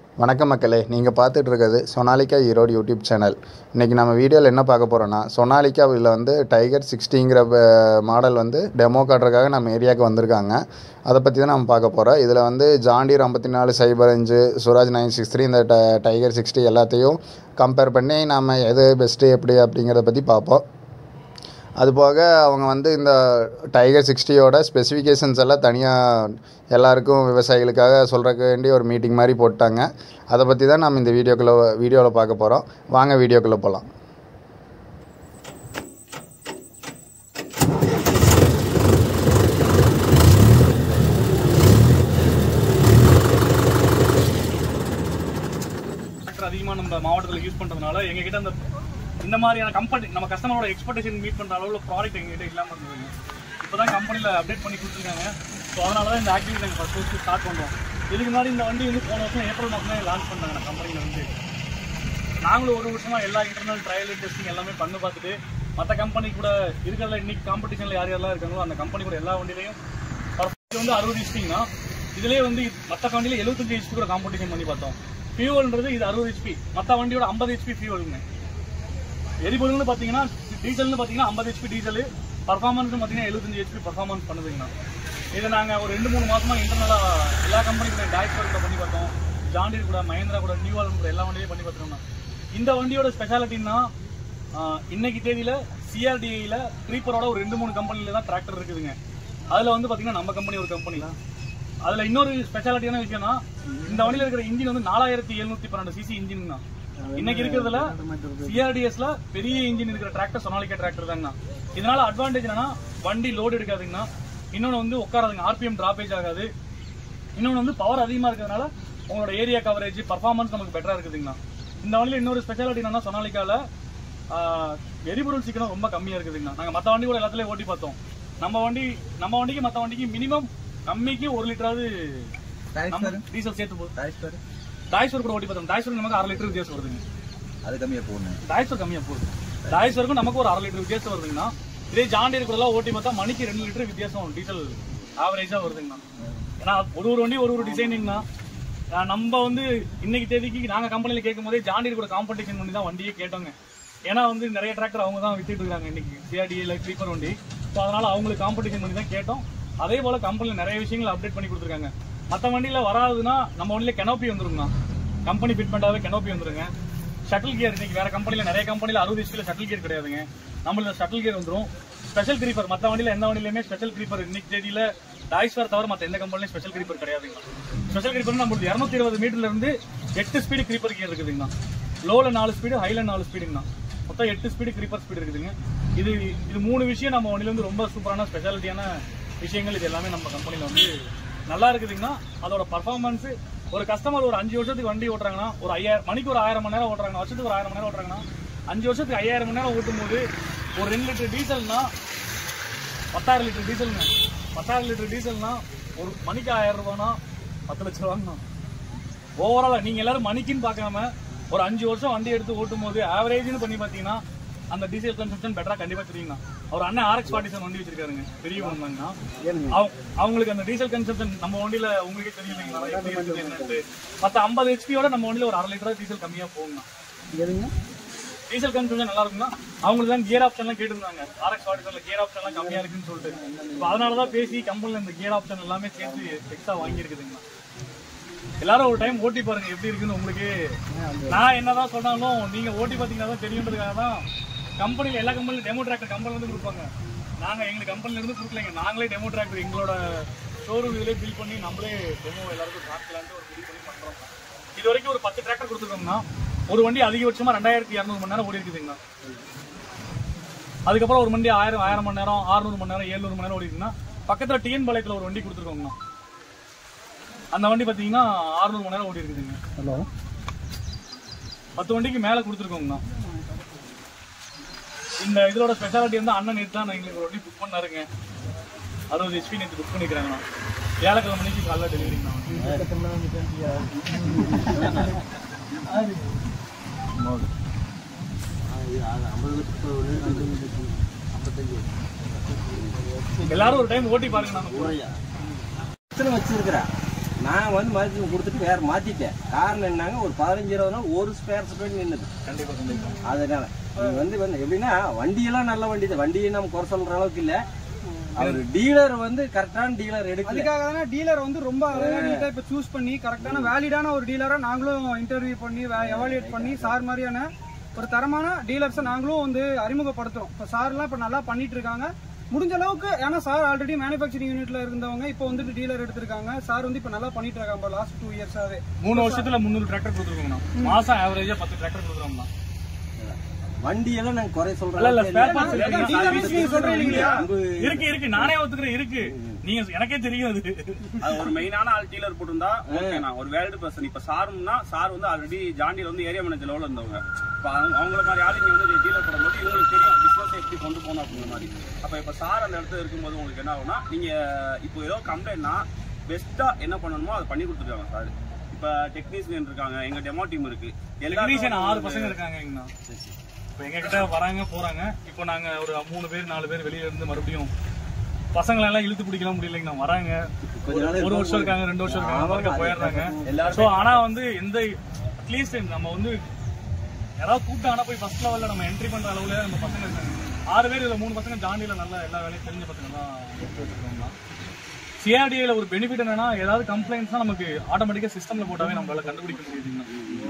வணக்கம் மக்களே நீங்கள் பார்த்துட்டு இருக்கிறது சொனாலிக்கா ஈரோடு யூடியூப் சேனல் இன்றைக்கி நம்ம வீடியோவில் என்ன பார்க்க போகிறோன்னா சொனாலிக்காவில் வந்து டைகர் சிக்ஸ்டிங்கிற மாடல் வந்து டெமோ காட்டுறதுக்காக நம்ம ஏரியாவுக்கு வந்திருக்காங்க அதை பற்றி தான் நம்ம பார்க்க போகிறோம் இதில் வந்து ஜாண்டீர் ஐம்பத்தி நாலு சைபர் அஞ்சு சுராஜ் நைன் சிக்ஸ் த்ரீ இந்த ட டைகர் சிக்ஸ்டி எல்லாத்தையும் கம்பேர் பண்ணி நம்ம எது பெஸ்ட்டு எப்படி அப்படிங்கிறத பற்றி பார்ப்போம் அதுபோக அவங்க வந்து இந்த டைகர் சிக்ஸ்டியோட ஸ்பெசிஃபிகேஷன்ஸ் எல்லாம் தனியாக எல்லாருக்கும் விவசாயிகளுக்காக சொல்கிறக்கு வேண்டிய ஒரு மீட்டிங் மாதிரி போட்டாங்க அதை பற்றி தான் நம்ம இந்த வீடியோக்குள்ளே வீடியோவில் பார்க்க போகிறோம் வாங்க வீடியோக்குள்ளே போகலாம் டிராக்டர் அதிகமாக நம்ம மாவட்டத்தில் யூஸ் பண்ணுறதுனால எங்ககிட்ட அந்த இந்த மாதிரியான கம்பெனி நம்ம கஸ்டமரோட எக்ஸ்பெக்டேஷன் மீட் பண்ணுற அளவில் ப்ராடக்ட் எங்ககிட்ட இல்லாமல் இருந்ததுங்க இப்போ தான் கம்பெனியில் அப்டேட் பண்ணி கொடுத்துருக்காங்க ஸோ அதனால தான் இந்த ஆக்டிவிட்டி நாங்கள் ஃபஸ்ட் ஃபஸ்ட்டு ஸ்டார்ட் பண்ணுறோம் இதுக்கு முன்னாடி இந்த வண்டி வந்து போன வருஷம் ஏப்ரல் மாதம் தான் லான்ச் பண்ணாங்க கம்பெனியில் வந்து நாங்களும் ஒரு வருஷமாக எல்லா இன்டர்னல் ட்ரையல் டெஸ்டிங் எல்லாமே பண்ணி பார்த்துட்டு மற்ற கம்பெனி கூட இருக்கிற இன்னைக்கு காம்படிஷனில் யார் யாரெல்லாம் இருக்காங்களோ அந்த கம்பெனி கூட எல்லா வண்டியிலையும் இது வந்து அறுபது ஹெச்பிங்கன்னா இதுலேயே வந்து மற்ற வண்டியில் எழுபத்தஞ்சு ஹெச்பி கூட காம்படிஷன் பண்ணி பார்த்தோம் ஃபியூவல்ன்றது இது அறுபது ஹெச்பி மற்ற வண்டியோட ஐம்பது ஹெச்பி ஃபியூவலுங்க எரிபொருள்னு பார்த்தீங்கன்னா டீசல்னு பார்த்தீங்கன்னா ஐம்பது ஹெச்பி டீசல் பர்ஃபார்மன்ஸ் பார்த்தீங்கன்னா எழுபத்தஞ்சு ஹெச்பி பர்ஃபார்மன்ஸ் பண்ணுதுங்கண்ணா இதை நாங்கள் ஒரு ரெண்டு மூணு மாசமா இன்டர்னலாக எல்லா கம்பெனி கூட டாக்டர் கூட பண்ணி பார்த்தோம் ஜாண்டீர் கூட மஹேந்திரா கூட நியூவால் கூட எல்லா வண்டியும் பண்ணி பார்த்துருந்தோம் இந்த வண்டியோட ஸ்பெஷாலிட்டின்னா இன்னைக்கு தேதியில சிஆர்டிஐல க்ரீப்பரோட ஒரு ரெண்டு மூணு கம்பெனில தான் டிராக்டர் இருக்குதுங்க அதுல வந்து பாத்தீங்கன்னா நம்ம கம்பெனி ஒரு கம்பெனி அதுல இன்னொரு ஸ்பெஷாலிட்டியான விஷயம்னா இந்த வண்டியில இருக்கிற இன்ஜின் வந்து நாலாயிரத்தி எழுநூத்தி பன்னெண்டு சிசி இன்ஜின் தான் இன்னைக்கு இருக்கிறதுல சிஆர்டிஎஸ்ல பெரிய இன்ஜின் இருக்கிற டிராக்டர் சொனாலிக்கா டிராக்டர் தாங்கண்ணா இதனால அட்வான்டேஜ் என்னன்னா வண்டி லோடு எடுக்காதுங்கண்ணா இன்னொன்று வந்து உட்காராதுங்க ஆர்பிஎம் டிராபேஜ் ஆகாது இன்னொன்று வந்து பவர் அதிகமாக இருக்கிறதுனால உங்களோட ஏரியா கவரேஜ் பர்ஃபார்மன்ஸ் நமக்கு பெட்டராக இருக்குதுங்கண்ணா இந்த வண்டியில் இன்னொரு ஸ்பெஷாலிட்டி என்னன்னா சொனாலிக்காவில் எரிபொருள் சீக்கிரம் ரொம்ப கம்மியாக இருக்குதுங்கண்ணா நாங்கள் மற்ற வண்டி கூட எல்லாத்துலேயும் ஓட்டி பார்த்தோம் நம்ம வண்டி நம்ம வண்டிக்கு மற்ற வண்டிக்கு மினிமம் கம்மிக்கு ஒரு லிட்டராவது டீசல் சேர்த்து போகுது டாய்ஸ்வர் கூட ஓட்டி பார்த்தோம் டாய்ஸ்வர் நமக்கு அரை லிட்டர் வித்தியாசம் வருதுங்க அது கம்மியா போகணும் டாய்ஸ்வர் கம்மியாக போகுது டாய்ஸ்வருக்கும் நமக்கு ஒரு அரை லிட்டர் வித்தியாசம் வருதுங்கண்ணா இதே ஜாண்டியர் கூட எல்லாம் ஓட்டி பார்த்தா மணிக்கு ரெண்டு லிட்டர் வித்தியாசம் டீசல் ஆவரேஜாக வருதுங்கண்ணா ஏன்னா ஒரு ஒரு வண்டி ஒரு ஒரு டிசைனிங்னா நம்ம வந்து இன்னைக்கு தேதிக்கு நாங்க கம்பெனில கேட்கும் போதே ஜாண்டியர் கூட காம்படிஷன் பண்ணி தான் வண்டியே கேட்டோங்க ஏன்னா வந்து நிறைய டிராக்டர் அவங்க தான் வித்துட்டு இருக்காங்க இன்னைக்கு சிஆர்டிஏல க்ரீப்பர் வண்டி ஸோ அதனால அவங்களுக்கு காம்படிஷன் பண்ணி தான் கேட்டோம் அதே போல கம்பெனில நிறைய விஷயங்கள் அப்டேட் பண்ணி கொடுத்துருக்காங்க மற்ற வண்டியில வராதுன்னா நம்ம வண்டியில கெனோப்பி வந்துருங்கண்ணா கம்பெனி ஃபிட் பண்ணாவே கெனோப்பி வந்துருங்க ஷட்டில் கியர் இன்னைக்கு வேற கம்பெனில நிறைய கம்பெனில அறுபது ஹெச்பியில் ஷட்டில் கியர் கிடையாதுங்க நம்மள ஷட்டில் கியர் வந்துரும் ஸ்பெஷல் கிரீப்பர் மற்ற வண்டியில எந்த வண்டியிலுமே ஸ்பெஷல் கிரீப்பர் இன்னைக்கு தேதியில டாய்ஸ்வர் தவிர மற்ற எந்த கம்பெனிலும் ஸ்பெஷல் கிரீப்பர் கிடையாதுங்க ஸ்பெஷல் கிரீப்பர் நம்மளுக்கு இரநூத்தி இருபது மீட்டர்ல இருந்து எட்டு ஸ்பீடு கிரீப்பர் கியர் இருக்குதுங்கண்ணா லோல நாலு ஸ்பீடு ஹைல நாலு ஸ்பீடுங்கண்ணா மொத்தம் எட்டு ஸ்பீடு கிரீப்பர் ஸ்பீடு இருக்குதுங்க இது இது மூணு விஷயம் நம்ம வண்டியில வந்து ரொம்ப சூப்பரான ஸ்பெஷாலிட்டியான விஷயங்கள் இது எல்லாமே நம்ம கம்பெனில வந்து நல்லா இருக்குதுங்கன்னா அதோட பர்ஃபார்மன்ஸ் ஒரு கஸ்டமர் ஒரு அஞ்சு வருஷத்துக்கு வண்டி ஓட்டுறாங்கன்னா ஒரு ஐயாயிரம் மணிக்கு ஒரு ஆயிரம் மணி நேரம் ஓட்டுறாங்க வருஷத்துக்கு ஒரு ஆயிரம் மணி நேரம் ஓட்டுறாங்கன்னா அஞ்சு வருஷத்துக்கு ஐயாயிரம் மணி நேரம் ஓட்டும் போது ஒரு ரெண்டு லிட்டர் டீசல்னா பத்தாயிரம் லிட்டர் டீசலுங்க பத்தாயிரம் லிட்டர் டீசல்னா ஒரு மணிக்கு ஆயிரம் ரூபானா பத்து லட்ச ரூபாங்கண்ணா ஓவராலா நீங்க எல்லாரும் மணிக்குன்னு பார்க்காம ஒரு அஞ்சு வருஷம் வண்டி எடுத்து ஓட்டும் போது ஆவரேஜ்னு பண்ணி பார்த்தீங்கன்னா அந்த டீசல் கன்சம்ஷன் பெட்டரா கண்டிப்பா தெரியுங்கண்ணா அவர் அண்ணன் ஆர்எக்ஸ் ஃபார்ட்டி செவன் வண்டி வச்சிருக்காருங்க பெரிய ஒன்றுங்கண்ணா அவங்க- அவங்களுக்கு அந்த டீசல் கன்சம்ஷன் நம்ம வண்டியில உங்களுக்கே தெரியும் இல்லைங்களா எப்படி இருக்குது என்னன்ட்டு மற்ற ஐம்பது ஹெச்பியோட நம்ம வண்டியில ஒரு அரை லிட்டர் டீசல் கம்மியா போகுங்கண்ணா டீசல் கன்சம்ஷன் நல்லா இருக்குன்னா அவங்களுக்கு தான் கியர் ஆப்ஷன்லாம் கேட்டிருந்தாங்க ஆர்எக்ஸ் ஃபார்ட்டி செவன்ல கியர் ஆப்ஷன்லாம் கம்மியா இருக்குன்னு சொல்லிட்டு இப்போ அதனால தான் பேசி கம்பெனில இந்த கியர் ஆப்ஷன் எல்லாமே சேர்த்து எக்ஸ்ட்ரா வாங்கியிருக்குதுங்கண்ணா எல்லாரும் ஒரு டைம் ஓட்டி பாருங்க எப்படி இருக்குன்னு உங்களுக்கு நான் என்னதான் சொன்னாலும் நீங்க ஓட்டி பாத்தீங்கன்னா தான் தெரியுன்றதுக்காக தான் கம்பெனில எல்லா கம்பெனிலும் டெமோ டிராக்டர் கம்பெனில இருந்து கொடுப்பாங்க நாங்க எங்க கம்பெனில இருந்து கொடுக்கலைங்க நாங்களே டெமோ டிராக்டர் எங்களோட ஷோரூம் இதுலேயே பில் பண்ணி நம்மளே டெமோ எல்லாருக்கும் காட்டலான்ட்டு ஒரு முடிவு பண்ணி பண்றோம் இது வரைக்கும் ஒரு பத்து டிராக்டர் கொடுத்துருக்கோம்னா ஒரு வண்டி அதிகபட்சமா ரெண்டாயிரத்தி இரநூறு மணி நேரம் ஓடி இருக்குதுங்கண்ணா அதுக்கப்புறம் ஒரு வண்டி ஆயிரம் ஆயிரம் மணி நேரம் ஆறுநூறு மணி நேரம் ஏழ்நூறு மணி நேரம் ஓடி இருக்குன்னா பக்கத்துல டிஎன் பாளையத்துல ஒரு வண்டி கொடுத்துருக்கோங்கண்ணா அந்த வண்டி பாத்தீங்கன்னா 600 மணி நேரம் ஓடி இருக்குதுங்க ஹலோ பத்து வண்டிக்கு மேல கொடுத்துருக்கோங்கண்ணா இந்த இதோட ஸ்பெஷாலிட்டி வந்து அண்ணன் நேற்று தான் எங்களுக்கு ஒரு வண்டி புக் பண்ணாருங்க அறுபது ஹெச்பி நேற்று புக் பண்ணிக்கிறாங்கண்ணா வியாழக்கிழமை மணிக்கு காலைல டெலிவரிங்கண்ணா ஐம்பத்தஞ்சு எல்லாரும் ஒரு டைம் ஓட்டி பாருங்க நம்ம கூட எத்தனை வச்சிருக்கிறா நான் வந்து மதிச்சு கொடுத்துட்டு வேற மாத்திட்டேன் காரணம் என்னங்க ஒரு பதினஞ்சு இருபது நாள் ஒரு ஸ்பேர்ஸ் போய் நின்னுது கண்டிப்பா கண்டிப்பா அதனால இது வந்து வந்து எப்படின்னா வண்டியெல்லாம் நல்ல வண்டி தான் வண்டியை நம்ம குறை சொல்ற அளவுக்கு இல்ல அவர் டீலர் வந்து கரெக்டான டீலர் எடுக்கல அதுக்காக தானே டீலர் வந்து ரொம்ப அழகா நீட்டா இப்ப சூஸ் பண்ணி கரெக்டான வேலிடான ஒரு டீலரா நாங்களும் இன்டர்வியூ பண்ணி எவாலுவேட் பண்ணி சார் மாதிரியான ஒரு தரமான டீலர்ஸை நாங்களும் வந்து அறிமுகப்படுத்துறோம் இப்போ சார்லாம் இப்போ நல்லா பண்ணிட்டு இருக்காங்க முடிஞ்ச அளவுக்கு ஏன்னா சார் ஆல்ரெடி மேனுஃபேக்சரிங் யூனிட்ல இருந்தவங்க இப்போ வந்துட்டு டீலர் எடுத்திருக்காங்க சார் வந்து இப்போ நல்லா பண்ணிட்டு இருக்காங்க லாஸ்ட் டூ இயர்ஸாவே மூணு வருஷத்துல முந்நூறு டிராக்டர் கொடுத்துருக்கோங்கண்ணா மாசம் ஆவரேஜா பத்து டிராக்டர் கொடுக்குறோம்ண்ணா வண்டியெல்லாம் நாங்க குறை சொல்ற இல்ல இல்ல அளவுக்கு ஸ்பேர் இல்ல. பார்ட்ஸ் அதான் dealers நீங்க சொல்றீங்க இல்லையா? இருக்கு இருக்கு நானே ஒத்துக்கிறேன் இருக்கு நீங்க எனக்கே தெரியும் அது அது ஒரு மெயினான ஆள் டீலர் போட்டிருந்தா ஓகேண்ணா ஒரு வேல்டு பர்சன் இப்ப சாரும்னா சார் வந்து ஆல்ரெடி ஜாண்டியில வந்து ஏரியா மேனேஜர் லெவலில் இருந்தவங்க இப்ப அவங்க- அவங்கள மாதிரி ஆள் இங்க வந்து டீலர் போடும்போது இவங்களுக்கு தெரியும் பிசினஸ் எப்படி கொண்டு போகணும் அப்படிங்கிற மாதிரி அப்ப இப்ப சார் அந்த இடத்துல இருக்கும்போது உங்களுக்கு என்ன ஆகும்னா நீங்க இப்போ ஏதோ கம்ப்ளைண்ட்னா பெஸ்ட்டா என்ன பண்ணணுமோ அதை பண்ணி கொடுத்துருக்காங்க சார் இப்ப டெக்னீஷியன் இருக்காங்க எங்க டெமோ டீம் இருக்கு டெக்னீஷியன் ஆறு பசங்க இருக்காங்க இங்கண்ணா இப்போ எங்க கிட்ட வராங்க போறாங்க இப்போ நாங்க ஒரு மூணு பேர் நாலு பேர் வெளியில இருந்து மறுபடியும் பசங்களை எல்லாம் இழுத்து பிடிக்கலாம் முடியலைங்கண்ணா வராங்க கொஞ்ச நாள் ஒரு வருஷம் இருக்காங்க ரெண்டு வருஷம் இருக்காங்க மறுக்க போயிடுறாங்க எல்லாரும் ஸோ ஆனா வந்து எந்த அட்லீஸ்ட் நம்ம வந்து யாராவது கூப்பிட்டாங்கன்னா போய் ஃபர்ஸ்ட் லெவல்ல நம்ம என்ட்ரி பண்ற அளவுல நம்ம பசங்க இருக்காங்க ஆறு பேர் இதுல மூணு பசங்க ஜாண்டியில நல்லா எல்லா வேலையும் தெரிஞ்ச பசங்க தான் எடுத்து வச்சிருக்கோம்னா சிஆர்டிஐல ஒரு பெனிஃபிட் என்னன்னா ஏதாவது கம்ப்ளைண்ட்ஸ்னா நமக்கு ஆட்டோமேட்டிக்கா சிஸ்டம்ல போட்டாவே நம்மளால கண்டுபிடிக்க முடியுதுங்கண்ணா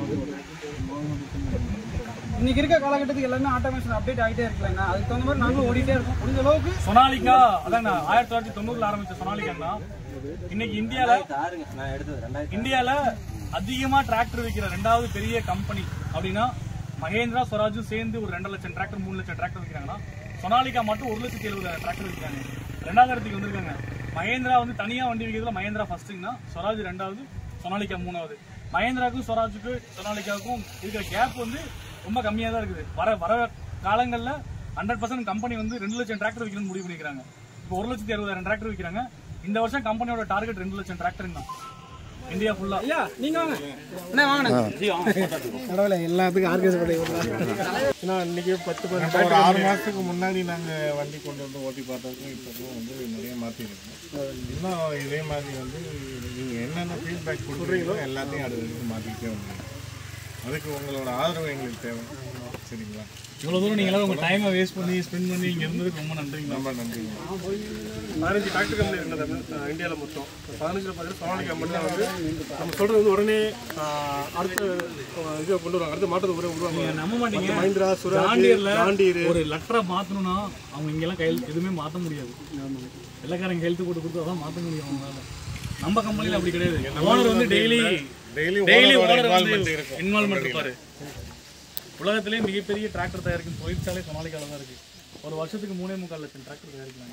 இன்னைக்கு இருக்க காலகட்டத்துக்கு எல்லாமே ஆட்டோமேஷன் அப்டேட் ஆகிட்டே இருக்கலங்க அதுக்கு தகுந்த மாதிரி நாங்களும் ஓடிட்டே இருக்கோம் முடிஞ்ச அளவுக்கு சொனாலிகா அதான் ஆயிரத்தி தொள்ளாயிரத்தி தொண்ணூறுல ஆரம்பிச்ச சொனாலிகான்னா இன்னைக்கு இந்தியால தாருங்க நான் எடுத்தது ரெண்டாயிரத்தி இந்தியால அதிகமா டிராக்டர் விற்கிற ரெண்டாவது பெரிய கம்பெனி அப்படின்னா மகேந்திரா ஸ்வராஜும் சேர்ந்து ஒரு ரெண்டு லட்சம் டிராக்டர் மூணு லட்சம் டிராக்டர் விற்கிறாங்கன்னா சொனாலிகா மட்டும் ஒரு லட்சத்தி எழுபது டிராக்டர் விற்கிறாங்க ரெண்டாவது இடத்துக்கு வந்திருக்காங்க மகேந்திரா வந்து தனியா வண்டி விற்கிறதுல மகேந்திரா ஃபர்ஸ்ட்னா ஸ்வராஜ் ரெண்டாவது சொனாலிகா மூணாவது மகேந்திராவுக்கும் ஸ்வராஜுக்கும் சொனாலிகாவுக்கும் இருக்கிற கேப் வந்து ரொம்ப கம்மியா தான் இருக்குது வர வர காலங்கள்ல ஹண்ட்ரட் பர்சன்ட் கம்பெனி வந்து ரெண்டு லட்சம் டிராக்டர் விற்கணும்னு முடிவு பண்ணிக்கிறாங்க இப்போ ஒரு லட்சத்தி அறுபதாயிரம் டிராக்டர் விற்கிறாங்க இந்த வருஷம் கம்பெனியோட டார்கெட் ரெண்டு லட்சம் டிராக்டர் தான் இந்தியா ஃபுல்லா ஐயா நீங்க வாங்க அண்ணா வாங்க கடவுளே எல்லாத்துக்கும் ஆர்கனைஸ் பண்ணி ஏன்னா இன்னைக்கு பத்து பதினஞ்சு ஒரு ஆறு மாதத்துக்கு முன்னாடி நாங்கள் வண்டி கொண்டு வந்து ஓட்டி பார்த்ததுக்கும் இப்போக்கும் வந்து நிறைய மாற்றிருக்கோம் இன்னும் இதே மாதிரி வந்து நீங்கள் என்னென்ன ஃபீட்பேக் கொடுக்குறீங்களோ எல்லாத்தையும் அது வரைக்கும் மாற்றிக்கிட்டே வந்துடும் அதுக்கு உங்களோட ஆதரவு எங்களுக்கு தேவை சரிங்களா இவ்வளவு தூரம் நீங்க எல்லாம் உங்க டைமை வேஸ்ட் பண்ணி ஸ்பெண்ட் பண்ணி இங்க இருந்ததுக்கு ரொம்ப நன்றிங்க ரொம்ப நன்றிங்க பதினஞ்சு டாக்டர் கம்பெனி இருந்தது இந்தியாவில் மொத்தம் பதினஞ்சில் பார்த்தீங்கன்னா சோனாலி கம்பெனியில் வந்து நம்ம சொல்கிறது வந்து உடனே ஆஹ், அடுத்த ஆஹ், இது கொண்டு வருவாங்க அடுத்த மாற்றத்தை உருவா உருவாங்க நம்ப மாட்டீங்க மஹிந்திரா சுராஜ் ஜாண்டியர்ல ஜாண்டீர் ஒரு லெட்டரை மாத்தணும்னா அவங்க இங்க எல்லாம் கையெழுத்து எதுவுமே மாத்த முடியாது வெள்ளக்காரங்க கையெழுத்து போட்டு கொடுத்து அதான் மாத்த முடியும் அவங்களால நம்ம கம்பெனில அப்படி கிடையாது ஓனர் வந்து டெய்லி டெய்லி டெய்லி ஓனரோட ஓனர் வந்து involvement இருக்கும் இன்வால்மெண்ட் இருப்பாரு உலகத்திலே மிகப்பெரிய டிராக்டர் தயாரிக்கும் தொழிற்சாலை சொனாலிக்கால தான் இருக்கு ஒரு வருஷத்துக்கு மூணே முக்கால் லட்சம் டிராக்டர் தயாரிக்கிறாங்க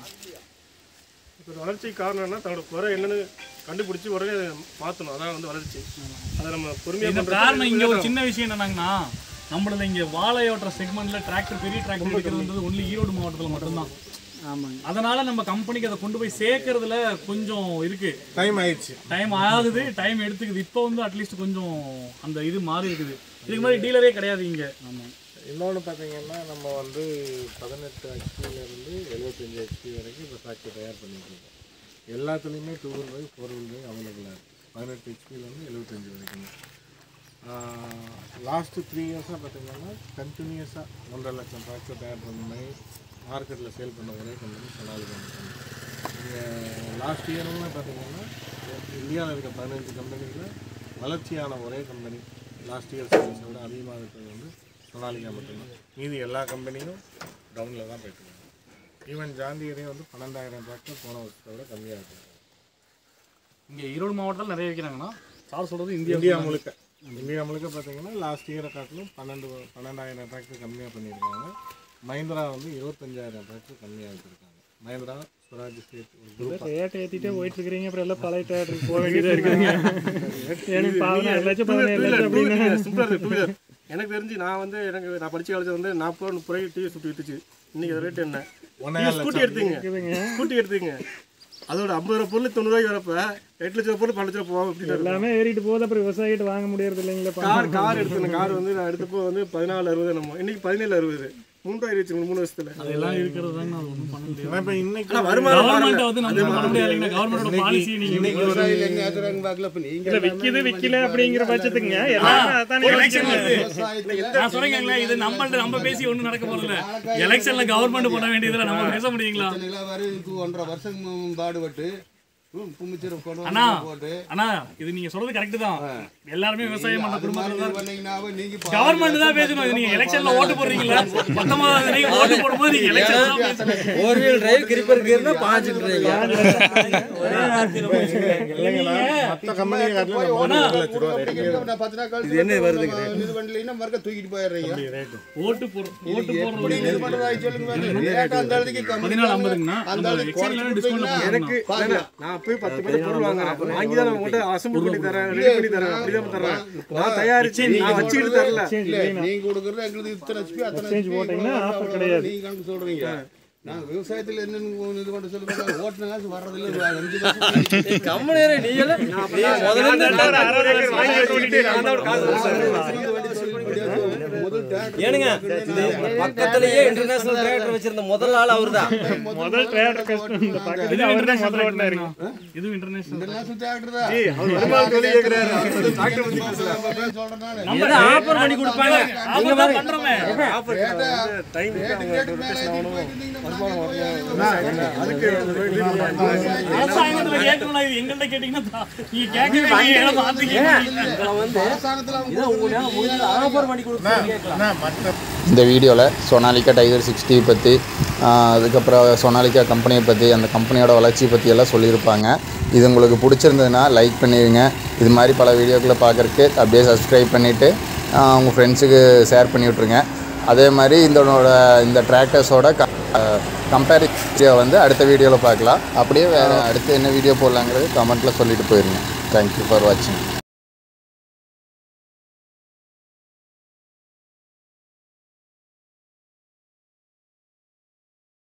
இப்போ வளர்ச்சிக்கு காரணம் என்ன தன்னோட குறை என்னன்னு கண்டுபிடிச்சி உடனே அதை மாற்றணும் அதான் வந்து வளர்ச்சி அதை நம்ம பொறுமையாக இந்த பண்ணுறது காரணம் இங்க ஒரு சின்ன விஷயம் என்னன்னாங்கன்னா நம்மளது இங்க வாழை ஓட்டுற செக்மெண்ட்ல டிராக்டர் பெரிய டிராக்டர் எடுக்கிறது ஒன்லி ஈரோடு மாவட்டத்துல மட்டும்தான் ஆமாங்க அதனால நம்ம கம்பெனிக்கு அதை கொண்டு போய் சேர்க்கறதுல கொஞ்சம் இருக்கு டைம் ஆயிடுச்சு டைம் ஆகுது டைம் எடுத்துக்குது இப்போ வந்து அட்லீஸ்ட் கொஞ்சம் அந்த இது மாறி இருக்குது இதுக்கு மாதிரி டீலரே கிடையாது இங்க இன்னொன்று பார்த்தீங்கன்னா நம்ம வந்து பதினெட்டு ஹெச்பியிலேருந்து எழுபத்தஞ்சு ஹெச்பி வரைக்கும் இப்போ ஃபேக்ட்ரி தயார் பண்ணிட்டு இருக்கோம் எல்லாத்துலேயுமே two wheel by four wheel by அவைலபிளாக இருக்குது பதினெட்டு ஹெச்பியிலேருந்து எழுபத்தஞ்சு வரைக்கும் லாஸ்ட்டு த்ரீ இயர்ஸாக பார்த்தீங்கன்னா கண்டினியூஸாக ஒன்றரை லட்சம் டிராக்டர் தயார் பண்ண மாதிரி மார்க்கெட்டில் சேல் பண்ண ஒரே கம்பெனி சொன்னாலி கம்பெனி நீங்கள் லாஸ்ட் இயர்லாம் பார்த்தீங்கன்னா இந்தியாவில் இருக்க பதினஞ்சு கம்பெனியில் வளர்ச்சியான ஒரே கம்பெனி லாஸ்ட் இயர் சேல்ஸை விட அதிகமாக இருக்கிறது வந்து சொனாலிகா மட்டும்தான் மீதி எல்லா கம்பெனியும் டவுனில் தான் போயிட்டு இருக்காங்க ஈவன் ஜாந்தியரே வந்து பன்னெண்டாயிரம் டிராக்டர் போன வருஷத்தை விட கம்மியாக இருக்குது இங்க ஈரோடு மாவட்டத்தில் நிறைய வைக்கிறாங்கன்னா சார் சொல்றது இந்தியா இந்தியா முழுக்க இந்தியா முழுக்க பார்த்தீங்கன்னா லாஸ்ட் இயரை காட்டிலும் பன்னெண்டு பன்னெண்டாயிரம் டிராக்டர் கம்மியாக பண்ணியிருக்காங்க மஹிந்திரா வந்து இருபத்தஞ்சாயிரம் டிராக்டர் கம்மியாக வச்சுருக்காங்க மஹிந்திரா ஸ்வராஜ் ஸ்டேட் ஒரு group ஆ. ரேட் ஏற்றிட்டே போயிட்டு இருக்கிறீங்க அப்புறம் எல்லாம் பழைய டேட்டருக்கு போக வேண்டியதாக இருக்குதுங்க எனக்கு பதினாறு லட்சம் பதினேழு லட்சம் அப்படின்னு எனக்கு தெரிஞ்சு நான் வந்து எனக்கு நான் படிச்ச காலேஜ் வந்து நாற்பது ரூபா முறை டிவி சுற்றி விட்டுச்சு இன்னைக்கு ரேட் என்ன ஒன்றே நீங்க ஸ்கூட்டி எடுத்தீங்க ஸ்கூட்டி எடுத்தீங்க அதோட ஐம்பது ரூபா பொருள் தொண்ணூறுவாய்க்கு வரப்ப எட்டு லட்சம் ரூபா பொருள் பன்னெண்டு லட்சம் போகும் அப்படின்னு எல்லாமே ஏறிட்டு போகுது அப்புறம் விவசாயிகிட்ட வாங்க முடியறது இல்லைங்களா கார் கார் எடுத்தேன் கார் வந்து நான் எடுத்தப்போ வந்து பதினாலு அறுபது நம்ம இன்னைக்கு பதினேழு அறுபது மூன்றாயிரம் வச்சு மூணு வருஷத்துல அதெல்லாம் இருக்கிறது தாங்க அது ஒன்றும் பண்ண முடியாது ஆனா இப்ப இன்னைக்கு ஆனா வருமானம் கவர்மெண்ட் வந்து நம்ம பண்ண முடியாது கவர்மெண்டோட பாலிசி நீங்க விவசாயிகள் என்ன ஆகுறாங்க பார்க்கல இப்ப நீங்க இல்ல விக்குது விக்கல அப்படிங்கிற பட்சத்துக்குங்க எல்லாரும் அதானே எலெக்ஷன் வருது விவசாயத்துல நான் சொல்றேங்க இது நம்மள்ட்ட நம்ம பேசி ஒண்ணும் நடக்க போறதில்ல எலெக்ஷன்ல கவர்மெண்ட் பண்ண வேண்டியதுல நம்ம பேச முடியுங்களா இத்தனை கிலோ வரை இது ஒன்றரை வருஷம் பாடுபட்டு ம், புமிச்சரம் கொண்டு அண்ணா வந்து போட்டு அண்ணா இது நீங்க சொல்றது கரெக்ட் தான் எல்லாருமே விவசாயம் பண்ண அது குடும்பத்துல மாதிரி தான் பண்ணீங்கன்னாவே நீங்க கவர்மெண்ட் தான் பேசணும் இது நீங்க எலெக்ஷன்ல ஓட்டு போடுறீங்களா பத்தொன்பதாம் தேதி ஓட்டு போடும்போது நீங்க எலெக்ஷன் தான் பேசணும் ஃபோர் வீல் டிரைவ் கிரிப்பர் கீர்னா பாஞ்சுட்டு இருக்கீங்க ஒரே வார்த்தையில இல்லைங்களா மற்ற கம்பெனி காட்டிலும் நம்ம வந்து ஒரு லட்ச ரூபா ரேட்டு இது என்ன வருதுங்க இது பண்ணலைன்னா மறுக்க தூக்கிட்டு போயிடுறீங்க ஓட்டு போடுற ஓட்டு எப்படி போடுறது இது பண்றதா சொல்லுங்க பாரு. ரேட்டா அந்த ஆளுக்கு கம்பெனி பதினாலு ஐம்பதுங்கண்ணா அந்த நம்ம ஆளுக்கு எக்ஸ்சேஞ்ச்ல குறைச்சு டிஸ்கவுண்ட் கொடுத்தீங்கன்னா எனக்கு வேணாம். நான் போய் பத்து பேர் பொருள் வாங்குறேன் வாங்கி தான் நான் உங்கள்கிட்ட அசம்பிள் பண்ணி தரேன் ரெடி பண்ணி தரேன் அப்படிதான் தரேன் நான் தயாரிச்சு நான் வச்சுக்கிட்டு தரல இல்ல நீங்க கொடுக்கறது எங்களுக்கு இத்தனை HP, அத்தனை Exchange HP போட்டீங்கன்னா கொடுக்கறது offer அவ்வளவு கிடையாது. நீங்க கணக்கு சொல்றீங்க நாங்க விவசாயத்துல என்னன்னு இது பண்ண சொல்லுங்க ஓட்டுன காசு வர்றதில்ல ஒரு அஞ்சு வருஷம் கம்மனே நீ எல்லாம் நீ முதல்ல இருந்து ஒரு அறுபது ஏக்கர் வாங்கி வச்சுக்கிட்டு நான் தான் ஒரு காசு முதல் tractor ஏனுங்க இந்த பக்கத்துலயே இன்டர்நேஷனல் தியேட்டர் வச்சிருந்த முதல் ஆள் அவர்தான் முதல் ட்ரேடர் கஷ்டம் இந்த பக்கத்துல அவர் தான் முதல்ல ஓட்டினாரு இது இன்டர்நேஷனல் international tractor தான். அவர் வருமானம் சொல்லி கேட்கிறாரு அவர் டாக்டர் பத்தி பேசல அப்புறம் சொல்றேன் நானு. ஏதோ ஆஃபர் பண்ணி கொடுப்பாங்க நீங்க தான் பண்றோமே ஆஃபர் டைம் rate கேட்டு மேல ஏத்திட்டு போயிட்டு இருந்தீங்கன்னா அதுக்கு அரசாங்கத்துல கேட்கணும் இது எங்கள்ட்ட கேட்டீங்கன்னா தா- நீங்க கேட்கவே மாட்டீங்க, மாத்தி கேட்கறீங்க. அரசாங்கத்துல அவங்க இதை உங்களால முடிஞ்ச ஆஃபர் பண்ணி கொடுப்பாங்க கேட்கலாம் மற்ற இந்த வீடியோவில் சோனாலிகா டைகர் சிக்ஸ்டி பற்றி அதுக்கப்புறம் சோனாலிகா கம்பெனியை பற்றி அந்த கம்பெனியோட வளர்ச்சியை பற்றி எல்லாம் சொல்லியிருப்பாங்க இது உங்களுக்கு பிடிச்சிருந்ததுன்னா லைக் பண்ணிடுங்க இது மாதிரி பல வீடியோக்களை பார்க்குறக்கு அப்படியே சப்ஸ்கிரைப் பண்ணிவிட்டு உங்கள் ஃப்ரெண்ட்ஸுக்கு ஷேர் பண்ணி விட்ருங்க அதே மாதிரி இதனோட இந்த டிராக்டர்ஸோட க கம்பேரிட்டிவை வந்து அடுத்த வீடியோவில் பார்க்கலாம் அப்படியே வேறு அடுத்து என்ன வீடியோ போடலாங்கிறது கமெண்ட்டில் சொல்லிட்டு போயிருங்க தேங்க்யூ ஃபார் வாட்சிங்